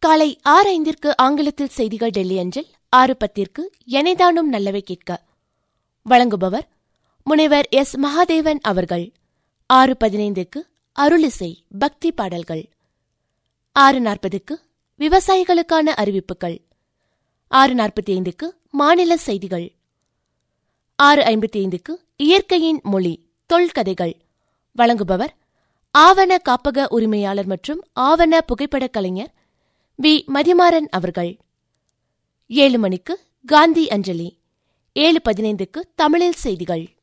காலை ஆறு ஐந்திற்கு ஆங்கிலத்தில் செய்திகள் டெல்லி அஞ்சல் ஆறு பத்திற்கு எனைதானும் நல்லவை கேட்க வழங்குபவர் முனைவர் எஸ் மகாதேவன் அவர்கள் ஆறு பதினைந்துக்கு அருளிசை பக்தி பாடல்கள் ஆறு நாற்பதுக்கு விவசாயிகளுக்கான அறிவிப்புகள் ஆறு நாற்பத்தி ஐந்துக்கு மாநில செய்திகள் ஆறு ஐம்பத்தி ஐந்துக்கு இயற்கையின் மொழி தொல்கதைகள் வழங்குபவர் ஆவண காப்பக உரிமையாளர் மற்றும் ஆவண புகைப்படக் கலைஞர் வி மதிமாறன் அவர்கள் ஏழு மணிக்கு காந்தி அஞ்சலி ஏழு பதினைந்துக்கு தமிழில் செய்திகள்